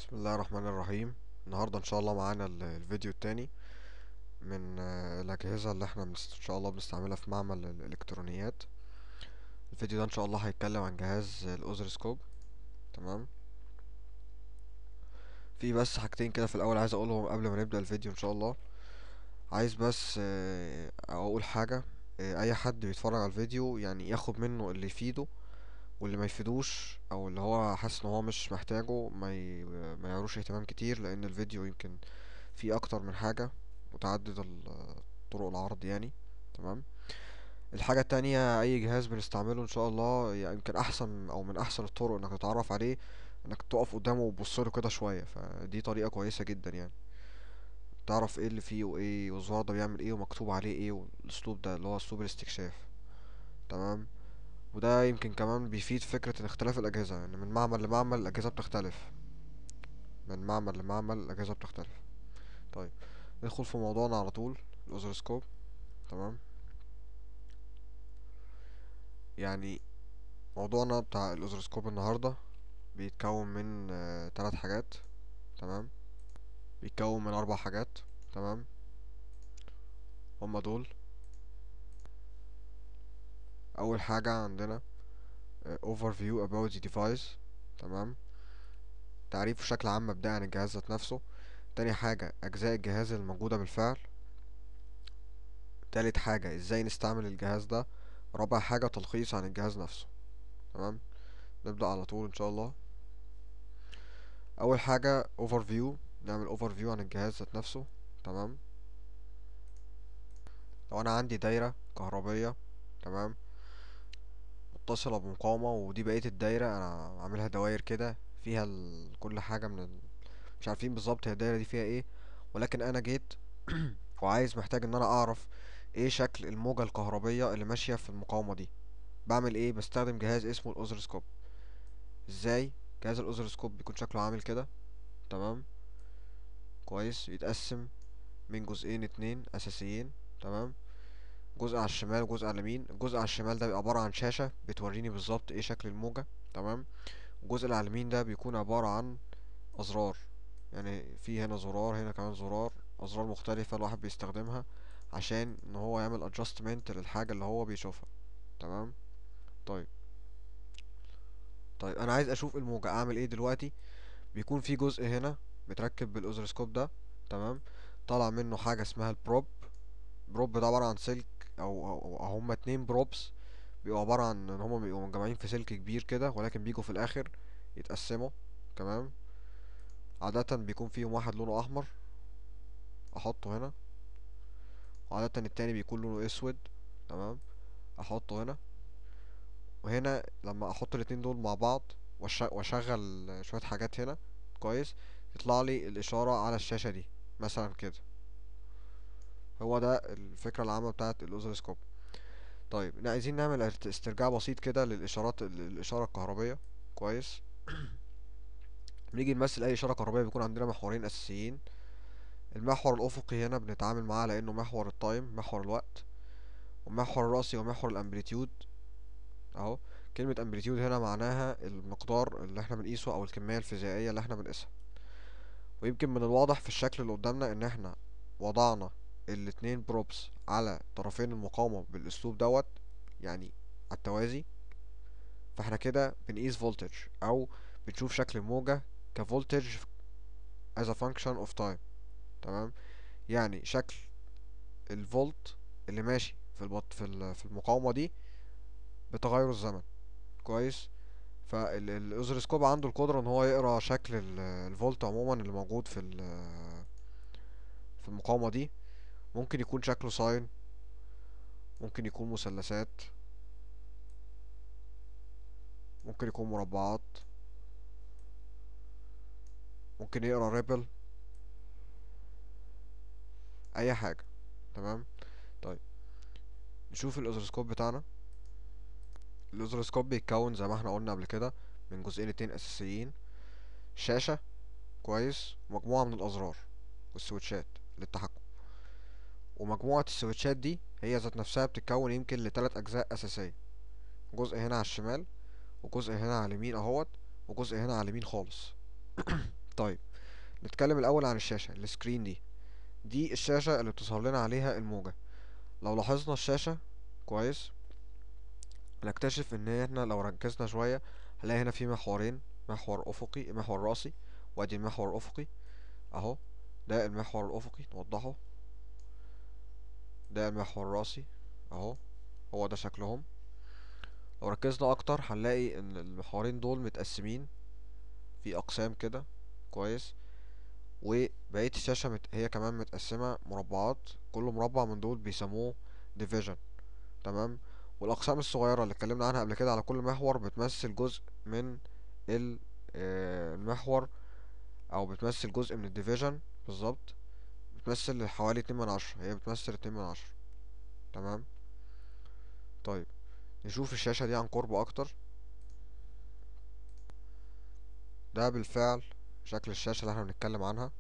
بسم الله الرحمن الرحيم النهاردة ان شاء الله معانا ال- الفيديو التاني من آه، الأجهزة اللي احنا بنست... ان شاء الله بنستعملها في معمل الإلكترونيات الفيديو ده ان شاء الله هيتكلم عن جهاز الأوزرسكوب تمام في بس حاجتين كده في الأول عايز أقولهم قبل ما نبدأ الفيديو ان شاء الله عايز بس آه، أقول حاجة آه، أي حد بيتفرج على الفيديو يعني ياخد منه اللي يفيده واللي ما يفيدوش او اللي هو حاسس ان هو مش محتاجه ما ي... ما يعروش اهتمام كتير لان الفيديو يمكن فيه اكتر من حاجة متعدد ال- طرق العرض يعني تمام الحاجة التانية اي جهاز بنستعمله ان شاء الله يعني يمكن احسن او من احسن الطرق انك تتعرف عليه انك تقف قدامه وتبصله كده شوية فدي طريقة كويسة جدا يعني تعرف ايه اللي فيه وايه والزرار ده بيعمل ايه ومكتوب عليه ايه والاسلوب ده اللي هو اسلوب الاستكشاف تمام وده يمكن كمان بيفيد فكرة ان اختلاف الأجهزة يعني من معمل لمعمل الأجهزة بتختلف من معمل لمعمل الأجهزة بتختلف طيب ندخل في موضوعنا على طول الأوزروسكوب تمام يعني موضوعنا بتاع الأوزروسكوب النهاردة بيتكون من آه تلات حاجات تمام بيتكون من أربع حاجات تمام هما دول أول حاجة عندنا آه overview about the device تمام تعريف بشكل عام مبدئي عن الجهاز ذات نفسه تاني حاجة أجزاء الجهاز الموجودة بالفعل تالت حاجة ازاي نستعمل الجهاز ده رابع حاجة تلخيص عن الجهاز نفسه تمام نبدأ على طول ان شاء الله أول حاجة overview نعمل overview عن الجهاز ذات نفسه تمام لو أنا عندي دايرة كهربية تمام متصلة بمقاومة ودي بقية الدايرة أنا عاملها دواير كده فيها ال... كل حاجة من ال... مش عارفين بالظبط هي الدايرة دي فيها ايه ولكن أنا جيت وعايز محتاج ان انا اعرف ايه شكل الموجة الكهربية اللي ماشية في المقاومة دي بعمل ايه بستخدم جهاز اسمه الاوزرسكوب ازاي جهاز الاوزرسكوب بيكون شكله عامل كده تمام كويس يتقسم من جزئين اتنين اساسيين تمام جزء على الشمال وجزء على اليمين الجزء على الشمال ده بيبقى عبارة عن شاشة بتوريني بالظبط ايه شكل الموجة تمام الجزء اللي على اليمين ده بيكون عبارة عن ازرار يعني في هنا زرار هنا كمان زرار ازرار مختلفة الواحد بيستخدمها عشان ان هو يعمل adjustment للحاجة اللي هو بيشوفها تمام طيب طيب انا عايز اشوف الموجة اعمل ايه دلوقتي بيكون في جزء هنا متركب بالاوزرسكوب ده تمام طالع منه حاجة اسمها البروب بروب ده عبارة عن سلك او, أو, أو هما اتنين بروبس بيبقوا عبارة عن ان هما بيبقوا مجمعين في سلك كبير كده ولكن بيجوا في الاخر يتقسموا تمام عادة بيكون فيهم واحد لونه احمر احطه هنا وعادة التاني بيكون لونه اسود تمام احطه هنا وهنا لما احط الاتنين دول مع بعض وأش- واشغل شوية حاجات هنا كويس يطلع لي الاشارة على الشاشة دي مثلا كده هو ده الفكرة العامة بتاعت الاوزرسكوب طيب نا- عايزين نعمل ارت- استرجاع بسيط كده للاشارات ال- الاشارة الكهربية كويس بنيجي نمثل اي اشارة كهربية بيكون عندنا محورين اساسيين المحور الافقي هنا بنتعامل معاه على انه محور التايم محور الوقت والمحور الرأسي ومحور الامبليتيود اهو كلمة امبليتيود هنا معناها المقدار اللي احنا بنقيسه او الكمية الفيزيائية اللي احنا بنقيسها ويمكن من الواضح في الشكل اللي قدامنا ان احنا وضعنا الاتنين بروبس على طرفين المقاومة بالاسلوب دوت يعني على التوازي فاحنا كده بنقيس فولتج او بنشوف شكل الموجة كفولتج as a function of time تمام يعني شكل الفولت اللي ماشي في البط في ال- في المقاومة دي بتغير الزمن كويس فالاوزرسكوب عنده القدرة ان هو يقرا شكل ال- الفولت عموما اللي موجود في ال- في المقاومة دي ممكن يكون شكله ساين ممكن يكون مثلثات ممكن يكون مربعات ممكن يقرا ريبل اي حاجة تمام طيب نشوف الاوزرسكوب بتاعنا الاوزرسكوب بيتكون زي ما احنا قلنا قبل كده من جزئين اتنين اساسيين شاشة كويس ومجموعة من الازرار والسويتشات للتحكم ومجموعة السويتشات دي هي ذات نفسها بتتكون يمكن لتلات اجزاء اساسية جزء هنا على الشمال وجزء هنا على اليمين اهوت وجزء هنا على اليمين خالص طيب نتكلم الاول عن الشاشة السكرين دي دي الشاشة اللي بتظهر لنا عليها الموجة لو لاحظنا الشاشة كويس هنكتشف ان احنا لو ركزنا شوية هنلاقي هنا في محورين محور افقي محور رأسي وادي المحور الافقي اهو ده المحور الافقي نوضحه ده المحور الرأسي اهو هو ده شكلهم لو ركزنا اكتر هنلاقي ان المحورين دول متقسمين في اقسام كده كويس وبقية الشاشة مت... هي كمان متقسمة مربعات كل مربع من دول بيسموه division تمام والاقسام الصغيرة اللي اتكلمنا عنها قبل كده على كل محور بتمثل جزء من ال- آه، المحور او بتمثل جزء من الديفيجن بالظبط بتمثل حوالي اتنين من عشرة هي بتمثل اتنين من عشرة تمام طيب نشوف الشاشة دي عن قرب اكتر ده بالفعل شكل الشاشة اللي احنا بنتكلم عنها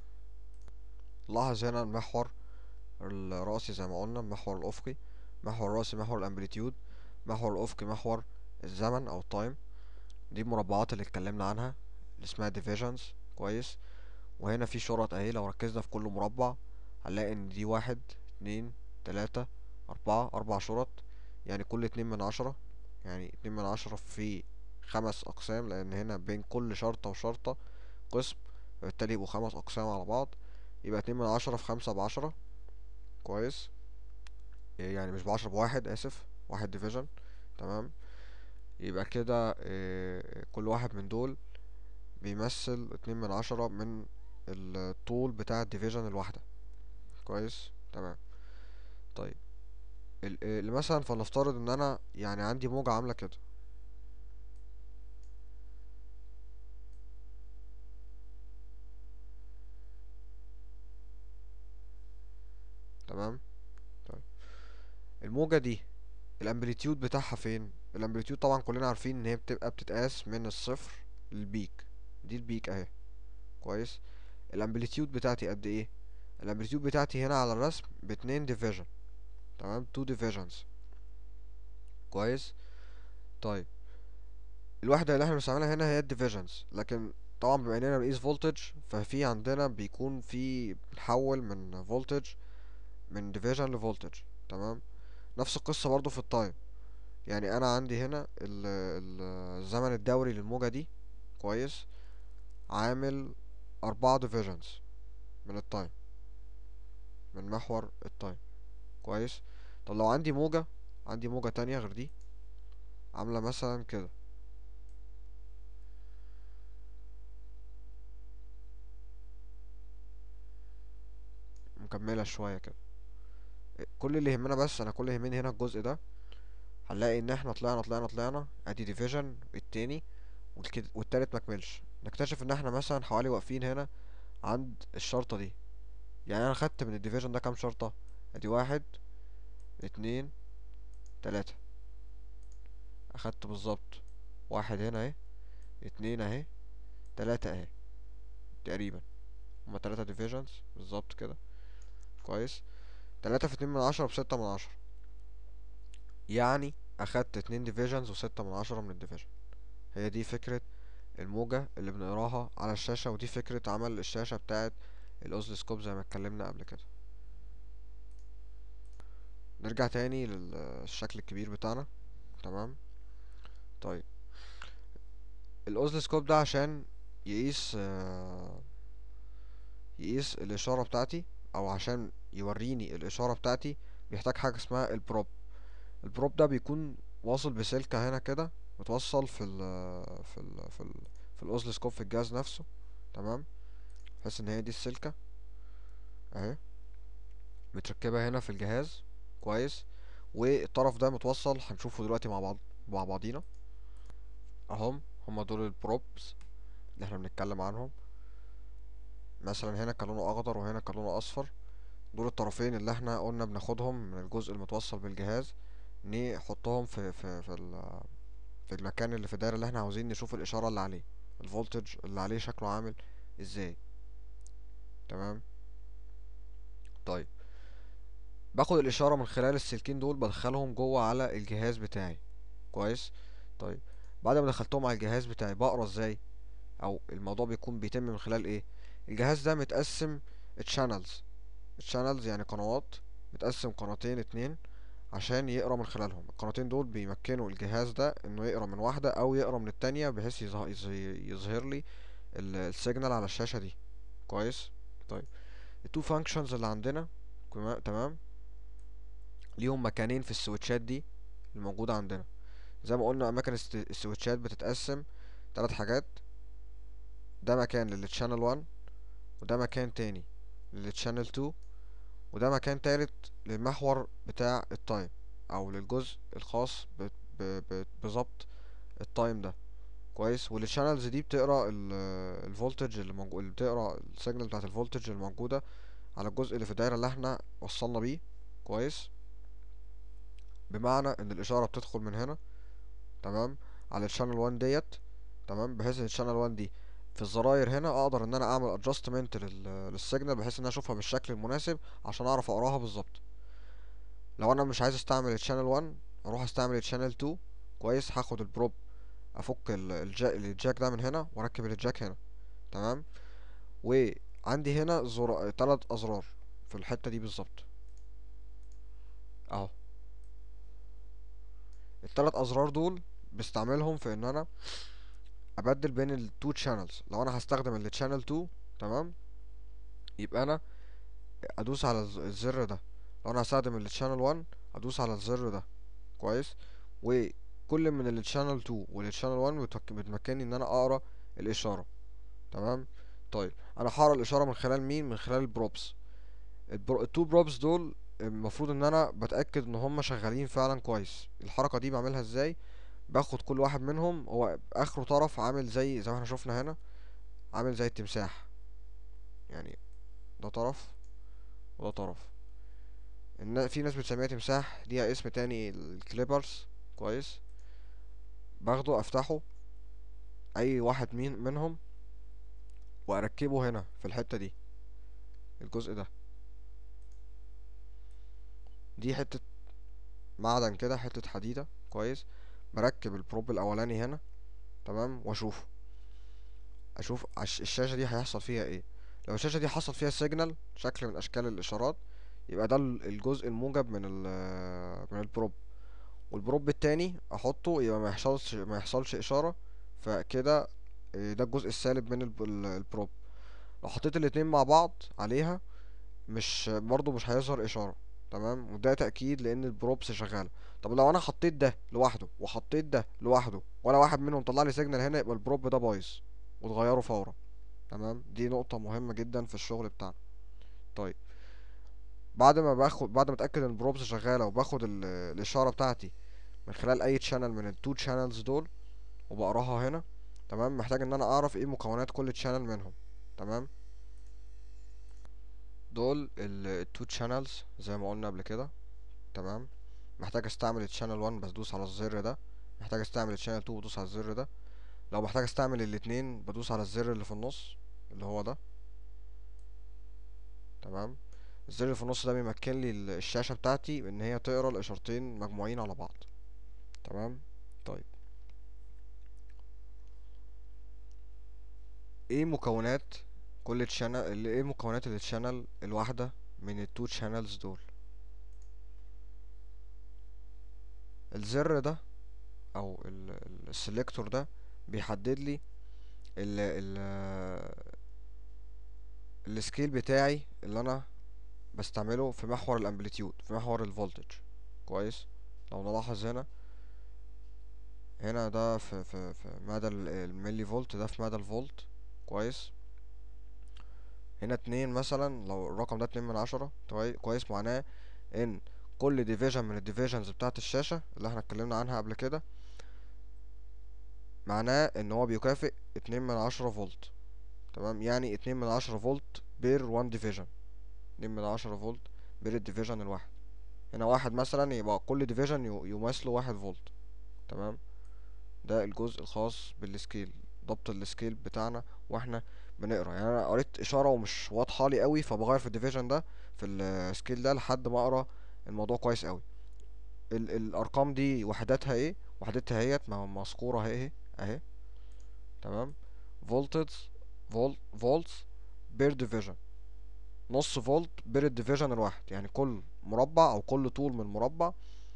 لاحظ هنا المحور الرأسي زي ما قلنا المحور الأفقي محور الرأسي محور الأمبليتيود محور الأفقي محور الزمن أو التايم دي المربعات اللي اتكلمنا عنها اللي اسمها divisions كويس وهنا في شرط اهي لو ركزنا في كل مربع هنلاقي ان دي واحد اتنين تلاتة أربعة أربع شرط يعني كل اتنين من عشرة يعني اتنين من عشرة في خمس أقسام لأن هنا بين كل شرطة وشرطة قسم فبالتالي يبقوا خمس أقسام على بعض يبقى اتنين من عشرة في خمسة بعشرة كويس يعني مش بعشرة بواحد آسف واحد ديفيجن تمام يبقى كده آه، كل واحد من دول بيمثل اتنين من عشرة من الطول بتاع الديفيجن الواحدة كويس تمام طيب ال- اللي مثلا فلنفترض ان انا يعني عندي موجة عاملة كده تمام طيب الموجة دي الامبليتيود بتاعها فين الامبليتيود طبعا كلنا عارفين ان هي بتبقى بتتقاس من الصفر للبيك دي البيك اهي كويس الامبليتيود بتاعتي قد ايه الامبليتيود بتاعتي هنا على الرسم باتنين ديفيجن تمام تو ديفيجنز كويس طيب الوحدة اللي احنا بنستعملها هنا هي الديفيجنز لكن طبعا بما اننا بنقيس فولتج ففي عندنا بيكون في بنحول من فولتج من ديفيجن لفولتج تمام نفس القصة برضو في التايم يعني انا عندي هنا ال- ال- الزمن الدوري للموجة دي كويس عامل أربعة ديفيجنز من التايم من محور التايم كويس طب لو عندي موجة عندي موجة تانية غير دي عاملة مثلا كده مكملة شوية كده كل اللي يهمنا بس انا كل اللي يهمني هنا الجزء ده هنلاقي ان احنا طلعنا طلعنا طلعنا ادي ديفيجن التاني والكد- والتالت مكملش نكتشف ان احنا مثلا حوالي واقفين هنا عند الشرطة دي يعني انا خدت من الديفيجن ده كام شرطة ادي واحد اتنين تلاتة اخدت بالظبط واحد هنا اهي اتنين اهي تلاتة اهي تقريبا هما تلاتة ديفيجنز بالظبط كده كويس تلاتة في اتنين من عشرة بستة من عشرة يعني اخدت اتنين ديفيجنز وستة من عشرة من الديفيجن هي دي فكرة الموجة اللي بنقراها على الشاشة ودي فكرة عمل الشاشة بتاعت الاوزلسكوب زي ما اتكلمنا قبل كده نرجع تاني للشكل الكبير بتاعنا تمام طيب الاوزلسكوب ده عشان يقيس آه، يقيس الاشارة بتاعتي او عشان يوريني الاشارة بتاعتي بيحتاج حاجة اسمها البروب البروب ده بيكون واصل بسلكة هنا كده متوصل في ال في ال في ال في الاوزلسكوب في الجهاز نفسه تمام بحيث ان هي دي السلكة اهي متركبة هنا في الجهاز كويس والطرف ده متوصل هنشوفه دلوقتي مع بعض مع بعضينا اهم هما دول البروبس اللي احنا بنتكلم عنهم مثلا هنا كان لونه اخضر وهنا كان لونه اصفر دول الطرفين اللي احنا قلنا بناخدهم من الجزء المتوصل بالجهاز نحطهم في في في ال- في المكان اللي في الدايره اللي احنا عاوزين نشوف الاشاره اللي عليه الفولتج اللي عليه شكله عامل ازاي تمام طيب باخد الاشاره من خلال السلكين دول بدخلهم جوه على الجهاز بتاعي كويس طيب بعد ما دخلتهم على الجهاز بتاعي بقرا ازاي او الموضوع بيكون بيتم من خلال ايه الجهاز ده متقسم channels channels يعني قنوات متقسم قناتين اتنين عشان يقرا من خلالهم القناتين دول بيمكنوا الجهاز ده انه يقرا من واحدة او يقرا من التانية بحيث يظهر, يظهر لي السيجنال على الشاشة دي كويس طيب التو فانكشنز اللي عندنا تمام ليهم مكانين في السويتشات دي الموجودة عندنا زي ما قلنا اماكن السويتشات بتتقسم ثلاث حاجات ده مكان للتشانل 1 وده مكان تاني للتشانل 2 وده مكان تالت للمحور بتاع التايم او للجزء الخاص بظبط التايم ده كويس والشانلز دي بتقرا الفولتج اللي موجود اللي بتقرا السيجنال بتاعت الفولتج الموجوده على الجزء اللي في الدايره اللي احنا وصلنا بيه كويس بمعنى ان الاشاره بتدخل من هنا تمام على الشانل 1 ديت تمام بحيث ان الشانل 1 دي في الزراير هنا اقدر ان انا اعمل ادجستمنت للسيجنال بحيث ان انا اشوفها بالشكل المناسب عشان اعرف اقراها بالظبط لو انا مش عايز استعمل الشانل 1 اروح استعمل الشانل 2 كويس هاخد البروب افك الجاك, الجاك ده من هنا واركب الجاك هنا تمام وعندي هنا زر... تلات ازرار في الحتة دي بالظبط اهو التلات ازرار دول بستعملهم في ان انا ابدل بين التو شانلز لو انا هستخدم الشانل 2 تمام يبقى انا ادوس على الزر ده لو انا هستخدم الشانل 1 ادوس على الزر ده كويس وكل من الشانل 2 والشانل 1 بتمكنني ان انا اقرا الاشاره تمام طيب انا هقرا الاشاره من خلال مين من خلال البروبس التو بروبس دول المفروض ان انا بتاكد ان هم شغالين فعلا كويس الحركه دي بعملها ازاي باخد كل واحد منهم هو اخره طرف عامل زي زي ما احنا شفنا هنا عامل زي التمساح يعني ده طرف وده طرف إن في ناس بتسميها تمساح ليها اسم تاني الكليبرز كويس باخده افتحه اي واحد مين منهم واركبه هنا في الحتة دي الجزء ده دي حتة معدن كده حتة حديدة كويس بركب البروب الاولاني هنا تمام واشوفه اشوف الشاشة دي هيحصل فيها ايه لو الشاشة دي حصل فيها سيجنال شكل من اشكال الاشارات يبقى ده الجزء الموجب من ال من البروب والبروب التاني احطه يبقى ما يحصلش ما يحصلش اشارة فكده ده الجزء السالب من البروب لو حطيت الاتنين مع بعض عليها مش برضو مش هيظهر اشارة تمام وده تأكيد لان البروبس شغالة طب لو انا حطيت ده لوحده وحطيت ده لوحده ولا واحد منهم طلع لي سيجنال هنا يبقى البروب ده بايظ وتغيره فورا تمام دي نقطة مهمة جدا في الشغل بتاعنا طيب بعد ما باخد بعد ما اتاكد ان البروبس شغاله وباخد الاشاره بتاعتي من خلال اي تشانل من التو تشانلز دول وبقراها هنا تمام محتاج ان انا اعرف ايه مكونات كل تشانل منهم تمام دول التو تشانلز زي ما قلنا قبل كده تمام محتاج استعمل التشانل 1 بدوس على الزر ده محتاج استعمل التشانل 2 بدوس على الزر ده لو محتاج استعمل الاتنين بدوس على الزر اللي في النص اللي هو ده تمام الزر اللي في النص ده بيمكن لي الشاشة بتاعتي ان هي تقرا الاشارتين مجموعين على بعض تمام طيب ايه مكونات كل تشانل ايه مكونات التشانل الواحدة من التو تشانلز دول الزر ده او السلكتور ده بيحدد لي ال ال السكيل بتاعي اللي انا بستعمله في محور الامبليتيود في محور الفولتج كويس لو نلاحظ هنا هنا ده في في في مدى الملي فولت ده في مدى الفولت كويس هنا اتنين مثلا لو الرقم ده اتنين من عشرة كويس معناه ان كل ديفيجن من الديفيجنز بتاعت الشاشة اللي احنا اتكلمنا عنها قبل كده معناه ان هو بيكافئ اتنين من عشرة فولت تمام يعني اتنين من عشرة فولت بير وان ديفيجن اتنين من عشرة فولت بين الديفيجن الواحد هنا واحد مثلا يبقى كل ديفيجن يمثله واحد فولت تمام ده الجزء الخاص بالسكيل ضبط السكيل بتاعنا واحنا بنقرا يعني انا قريت اشاره ومش واضحه لي قوي فبغير في الديفيجن ده في السكيل ده لحد ما اقرا الموضوع كويس قوي ال الارقام دي وحداتها ايه وحدتها اهيت ما مذكوره اهي اهي اهي تمام voltage فولت فولتس بير ديفيجن نص فولت بير الديفيجن الواحد يعني كل مربع او كل طول من مربع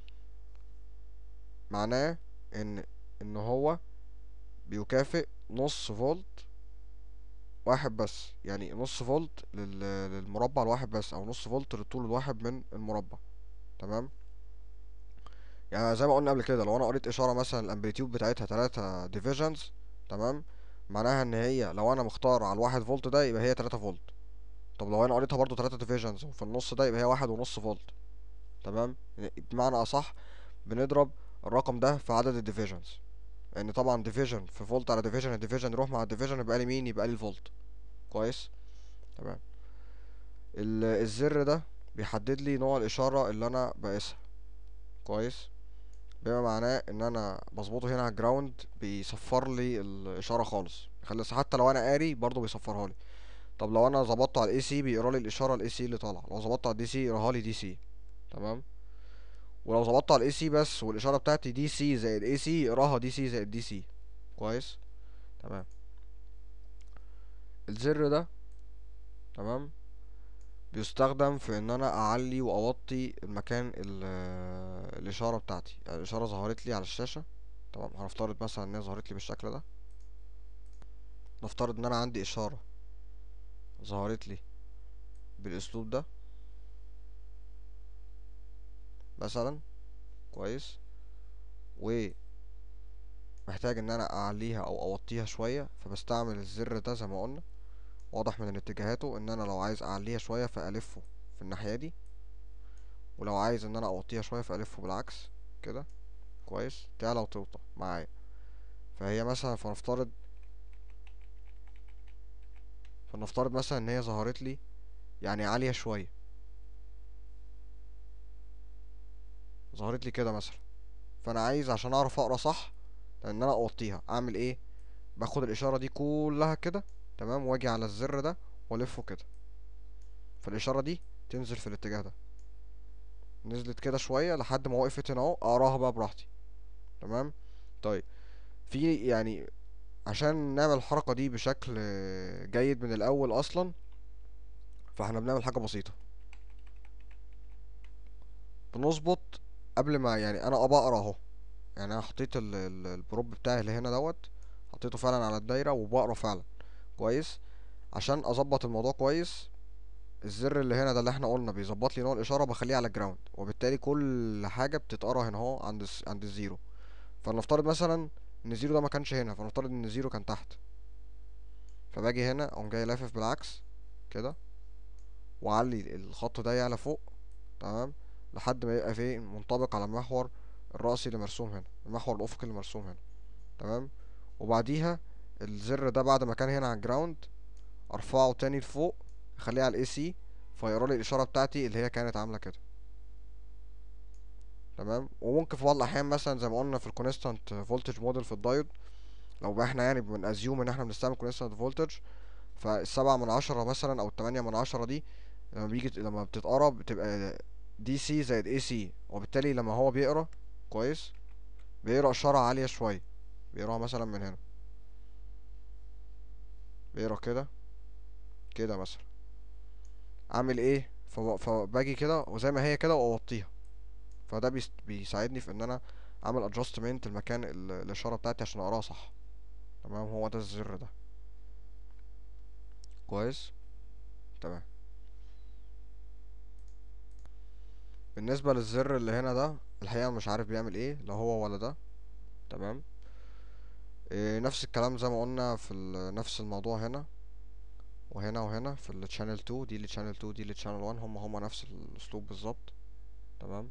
معناه ان ان هو بيكافئ نص فولت واحد بس يعني نص فولت لل... للمربع الواحد بس او نص فولت للطول الواحد من المربع تمام يعني زي ما قلنا قبل كده لو انا قريت اشاره مثلا الامبليتيود بتاعتها تلاتة ديفيجنز تمام معناها ان هي لو انا مختار على الواحد فولت ده يبقى هي تلاتة فولت طب لو انا قريتها برضو تلاتة ديفيجنز وفي النص ده يبقى هي واحد ونص فولت تمام بمعنى اصح بنضرب الرقم ده في عدد الديفيجنز لان طبعا ديفيجن في فولت على ديفيجن الديفيجن يروح مع الديفيجن يبقى لي مين يبقى لي الفولت كويس تمام ال- الزر ده بيحدد لي نوع الاشاره اللي انا بقيسها كويس بما معناه ان انا بظبطه هنا على الجراوند بيصفر لي الاشاره خالص يخلي حتى لو انا قاري برضه بيصفرها لي طب لو انا ظبطته على الاي سي بيقرا لي الاشاره الاي سي اللي طالعه لو ظبطته على الدي سي يقراها لي دي سي تمام ولو ظبطته على الاي سي بس والاشاره بتاعتي دي سي زائد اي سي يقراها دي سي زائد دي سي كويس تمام الزر ده تمام بيستخدم في ان انا اعلي واوطي المكان ال- الاشاره بتاعتي يعني الاشاره ظهرت لي على الشاشه تمام هنفترض مثلا ان هي ظهرت لي بالشكل ده نفترض ان انا عندي اشاره ظهرت لي بالاسلوب ده مثلا كويس و محتاج ان انا اعليها او اوطيها شويه فبستعمل الزر ده زي ما قلنا واضح من اتجاهاته ان انا لو عايز اعليها شويه فالفه في الناحيه دي ولو عايز ان انا اوطيها شويه فالفه بالعكس كده كويس تعلى وتوطى معايا فهي مثلا فنفترض فنفترض مثلا ان هي ظهرت لي يعني عاليه شويه ظهرت لي كده مثلا فانا عايز عشان اعرف اقرا صح ان انا اوطيها اعمل ايه باخد الاشاره دي كلها كده تمام واجي على الزر ده والفه كده فالاشاره دي تنزل في الاتجاه ده نزلت كده شويه لحد ما وقفت هنا اهو اقراها بقى براحتي تمام طيب في يعني عشان نعمل الحركه دي بشكل جيد من الاول اصلا فاحنا بنعمل حاجه بسيطه بنظبط قبل ما يعني انا ابقى اقرا اهو يعني انا حطيت ال- ال- البروب بتاعي اللي هنا دوت حطيته فعلا على الدايره وبقرا فعلا كويس عشان اظبط الموضوع كويس الزر اللي هنا ده اللي احنا قلنا بيظبط لي نوع الاشاره بخليه على الجراوند وبالتالي كل حاجه بتتقرا هنا اهو عند الس- عند الزيرو فلنفترض مثلا ان الزيرو ده ما كانش هنا فنفترض ان الزيرو كان تحت فباجي هنا اقوم جاي لافف بالعكس كده واعلي الخط ده يعلى فوق تمام لحد ما يبقى فيه منطبق على المحور الرأسي اللي مرسوم هنا المحور الأفقي اللي مرسوم هنا تمام وبعديها الزر ده بعد ما كان هنا على الجراوند ارفعه تاني لفوق اخليه على الاي سي فيقرا لي الاشاره بتاعتي اللي هي كانت عامله كده تمام وممكن في بعض الاحيان مثلا زي ما قلنا في الكونستانت فولتج موديل في الدايود لو بقى احنا يعني بنأزيوم ان احنا بنستعمل كونستانت فولتج فالسبعة من عشرة مثلا او التمانية من عشرة دي لما بيجي لما بتتقرا بتبقى دي سي زائد اي سي وبالتالي لما هو بيقرا كويس بيقرا اشاره عاليه شويه بيقراها مثلا من هنا بيقرا كده كده مثلا اعمل ايه فب- فباجي كده وزي ما هي كده واوطيها فده بيس- بيساعدني في ان انا اعمل ادجستمنت المكان ال- الاشاره بتاعتي عشان اقراها صح تمام هو ده الزر ده كويس تمام بالنسبه للزر اللي هنا ده الحقيقه مش عارف بيعمل ايه لا هو ولا ده تمام إيه نفس الكلام زي ما قلنا في ال- نفس الموضوع هنا وهنا وهنا في الشانل 2 دي للشانل 2 دي للشانل 1 هم هم نفس الاسلوب بالظبط تمام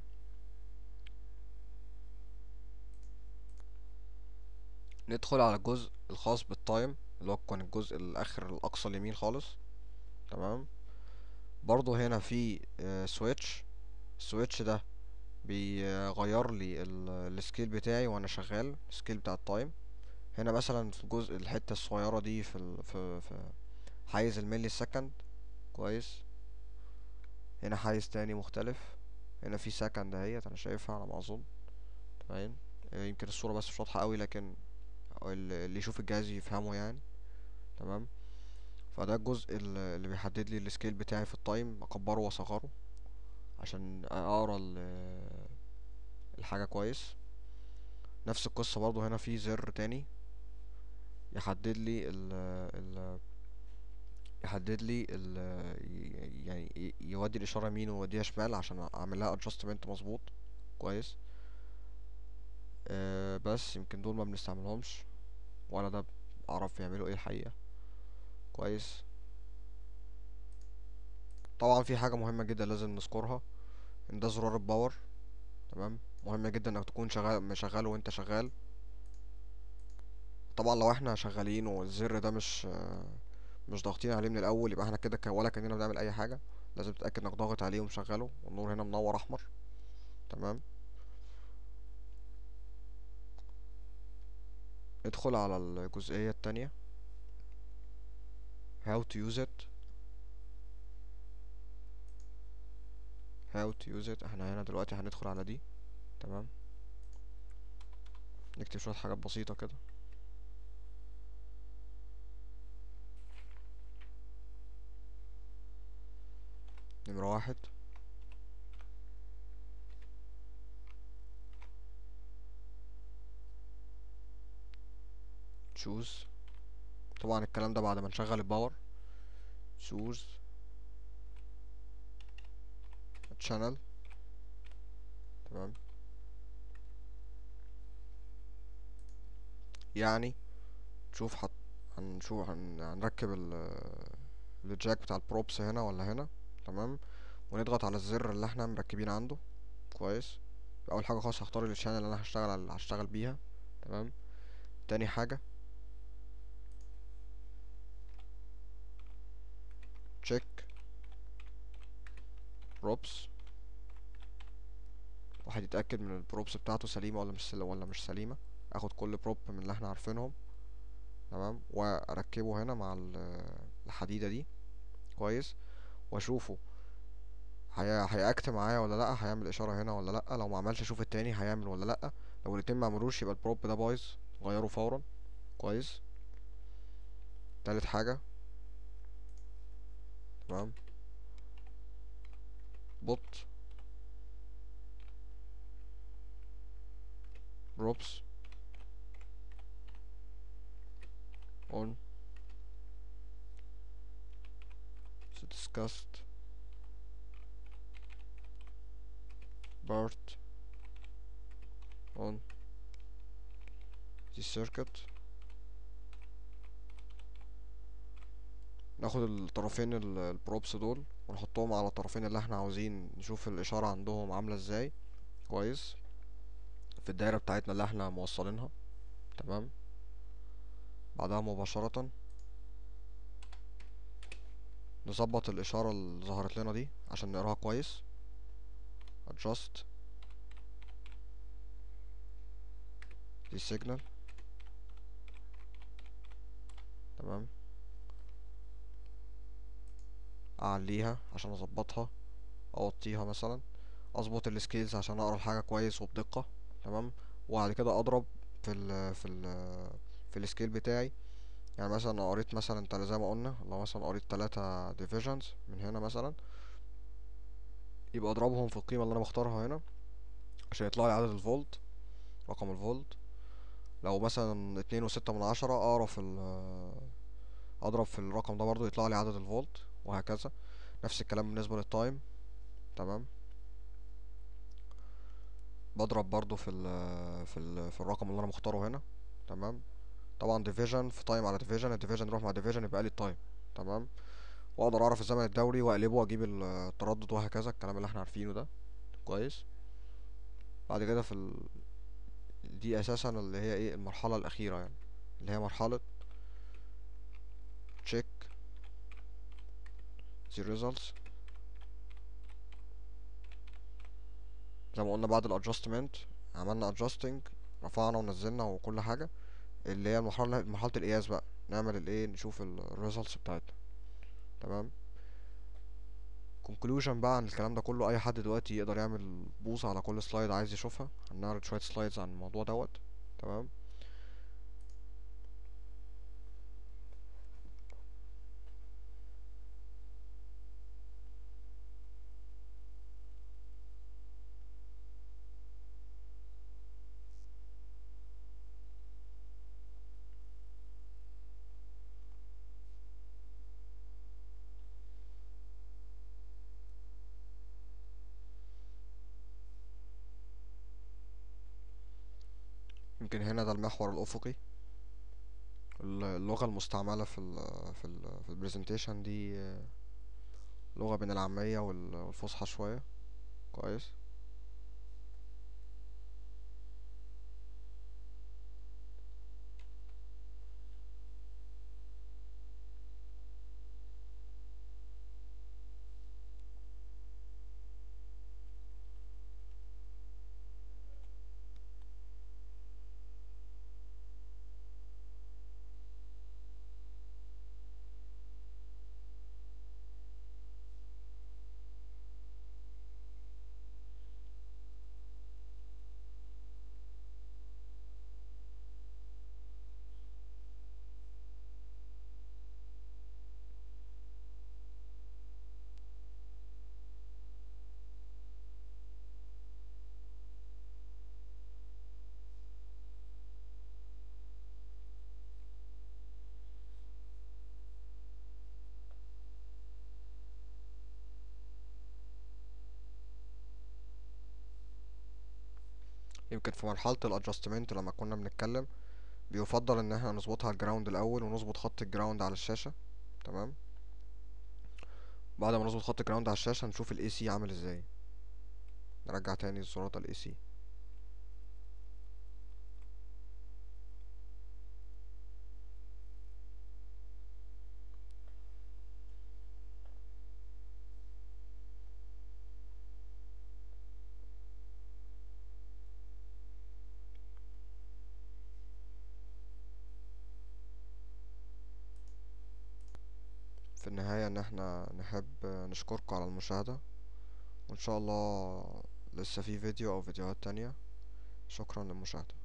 ندخل على الجزء الخاص بالتايم اللي هو كان الجزء الاخر الاقصى اليمين خالص تمام برضو هنا في سويتش السويتش ده بيغير لي السكيل بتاعي وانا شغال السكيل بتاع التايم هنا مثلا في الجزء الحته الصغيره دي في ال في في حيز الملي سكند كويس هنا حيز تاني مختلف هنا في سكند اهيت انا شايفها على ما اظن تمام آه، يمكن الصوره بس مش واضحه قوي لكن ال- اللي يشوف الجهاز يفهمه يعني تمام فده الجزء ال- اللي بيحدد لي السكيل بتاعي في التايم اكبره واصغره عشان اقرا ال- الحاجة كويس نفس القصة برضو هنا في زر تاني يحدد لي ال ال يحدد لي ال يعني ي- يودي الإشارة يمين ويوديها شمال عشان أعمل لها adjustment مظبوط كويس أه بس يمكن دول ما بنستعملهمش ولا ده أعرف يعملوا ايه الحقيقة كويس طبعا في حاجة مهمة جدا لازم نذكرها ان ده زرار الباور تمام مهم جدا انك تكون شغال مشغله وانت شغال طبعا لو احنا شغالين والزر ده مش مش ضاغطين عليه من الاول يبقى احنا كده ك- ولا كاننا بنعمل اي حاجه لازم تتاكد انك ضاغط عليه ومشغله والنور هنا منور احمر تمام ادخل على الجزئيه التانية how to use it how to use it احنا هنا دلوقتي هندخل على دي تمام نكتب شويه حاجات بسيطه كده نمرة واحد choose طبعا الكلام ده بعد ما نشغل الباور choose channel تمام يعني تشوف حط هنشوف هن... هنركب ال الجاك بتاع البروبس هنا ولا هنا تمام ونضغط على الزر اللي احنا مركبين عنده كويس اول حاجه خالص هختار الشانل اللي انا هشتغل على هشتغل بيها تمام تاني حاجه check props واحد يتأكد من البروبس بتاعته سليمة ولا مش سل... ولا مش سليمة اخد كل بروب من اللي احنا عارفينهم تمام واركبه هنا مع ال- الحديدة دي كويس واشوفه هي... هيأكت معايا ولا لأ هيعمل إشارة هنا ولا لأ لو ما عملش اشوف التاني هيعمل ولا لأ لو الاتنين ما عملوش يبقى البروب ده بايظ غيره فورا كويس تالت حاجة تمام بوت props on the discussed part on the circuit ناخد الطرفين ال- البروبس دول ونحطهم على الطرفين اللي احنا عاوزين نشوف الإشارة عندهم عاملة ازاي كويس في الدايرة بتاعتنا اللي احنا موصلينها تمام بعدها مباشرة نظبط الإشارة اللي ظهرت لنا دي عشان نقراها كويس adjust the signal تمام اعليها عشان اظبطها اوطيها مثلا اظبط السكيلز عشان اقرا الحاجه كويس وبدقه تمام وبعد كده اضرب في ال في ال في السكيل بتاعي يعني مثلا لو قريت مثلا تل- زي ما قلنا لو مثلا قريت تلاتة divisions من هنا مثلا يبقى اضربهم في القيمه اللي انا بختارها هنا عشان يطلع لي عدد الفولت رقم الفولت لو مثلا اتنين وستة من عشرة اقرا في ال اضرب في الرقم ده برضو يطلع لي عدد الفولت وهكذا نفس الكلام بالنسبة للتايم تمام بضرب برضو في ال في ال في الرقم اللي انا مختاره هنا تمام طبعا ديفيجن في تايم على ديفيجن الديفيجن يروح مع ديفيجن يبقى لي التايم تمام واقدر اعرف الزمن الدوري واقلبه واجيب ال- التردد وهكذا الكلام اللي احنا عارفينه ده كويس بعد كده في ال... دي اساسا اللي هي ايه المرحلة الاخيرة يعني اللي هي مرحلة check the results زي ما قلنا بعد الادجستمنت عملنا adjusting رفعنا ونزلنا وكل حاجة اللي هي المرحلة مرحلة القياس بقى نعمل الايه نشوف الريزلتس بتاعتنا تمام conclusion بقى عن الكلام ده كله اي حد دلوقتي يقدر يعمل بوص على كل سلايد عايز يشوفها هنعرض شوية سلايدز عن الموضوع دوت تمام ممكن هنا ده المحور الافقي ال- اللغة المستعملة في ال في ال في البرزنتيشن دي آه، لغة بين العامية وال- والفصحى شوية كويس يمكن في مرحلة الادجستمنت لما كنا بنتكلم بيفضل ان احنا نظبطها على الجراوند الاول ونظبط خط الجراوند على الشاشة تمام بعد ما نظبط خط الجراوند على الشاشة نشوف الاي سي عامل ازاي نرجع تاني لصورة الاي سي في النهاية ان احنا نحب نشكركم على المشاهدة وان شاء الله لسه في فيديو او فيديوهات تانية شكرا للمشاهدة